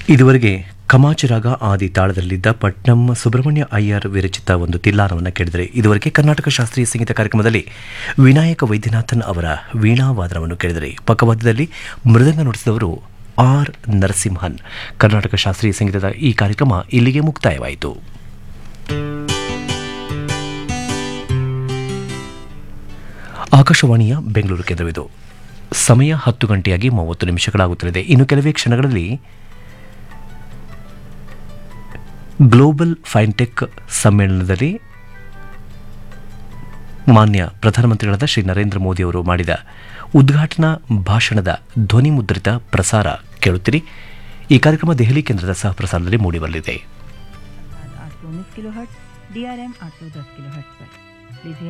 ಇದುವರೆಗೆ ಕಮಾಚರಾಗ ಆದಿ ತಾಳದಲ್ಲಿದ್ದ ಪಟ್ನಂ ಸುಬ್ರಹ್ಮಣ್ಯ ಅಯ್ಯರ್ ವಿರಚಿತ ಒಂದು ತಿಲ್ಲಾನವನ್ನು ಕೇಳಿದರೆ ಇದುವರೆಗೆ ಕರ್ನಾಟಕ ಶಾಸ್ತ್ರೀಯ ಸಂಗೀತ ಕಾರ್ಯಕ್ರಮದಲ್ಲಿ ವಿನಾಯಕ ವೈದ್ಯನಾಥನ್ ಅವರ ವೀಣಾವಾದನವನ್ನು ಕೇಳಿದರೆ ಪಕ್ಕವಾದ್ಯದಲ್ಲಿ ಮೃದಂಗ ನುಡಿಸಿದವರು ಆರ್ ನರಸಿಂಹನ್ ಕರ್ನಾಟಕ ಶಾಸ್ತ್ರೀಯ ಸಂಗೀತದ ಈ ಕಾರ್ಯಕ್ರಮ ಇಲ್ಲಿಗೆ ಮುಕ್ತಾಯವಾಯಿತು ಆಕಾಶವಾಣಿಯ ಬೆಂಗಳೂರು ಕೇಂದ್ರವಿದು ಸಮಯ ಹತ್ತು ಗಂಟೆಯಾಗಿ ಮೂವತ್ತು ನಿಮಿಷಗಳಾಗುತ್ತಲಿದೆ ಇನ್ನು ಕೆಲವೇ ಕ್ಷಣಗಳಲ್ಲಿ ಗ್ಲೋಬಲ್ ಫೈನ್ಟೆಕ್ ಸಮ್ಮೇಳನದಲ್ಲಿ ಮಾನ್ಯ ಪ್ರಧಾನಮಂತ್ರಿಗಳಾದ ಶ್ರೀ ನರೇಂದ್ರ ಮೋದಿ ಅವರು ಮಾಡಿದ ಉದ್ಘಾಟನಾ ಭಾಷಣದ ಧ್ವನಿ ಮುದ್ರಿತ ಪ್ರಸಾರ ಕೇಳುತ್ತೀರಿ ಈ ಕಾರ್ಯಕ್ರಮ ದೆಹಲಿ ಕೇಂದ್ರದ ಸಹ ಪ್ರಸಾರದಲ್ಲಿ ಮೂಡಿಬರಲಿದೆ आठ सौ उन्नीस kilohertz D R M आठ सौ दस किलो हर्ट्स पर लीजिए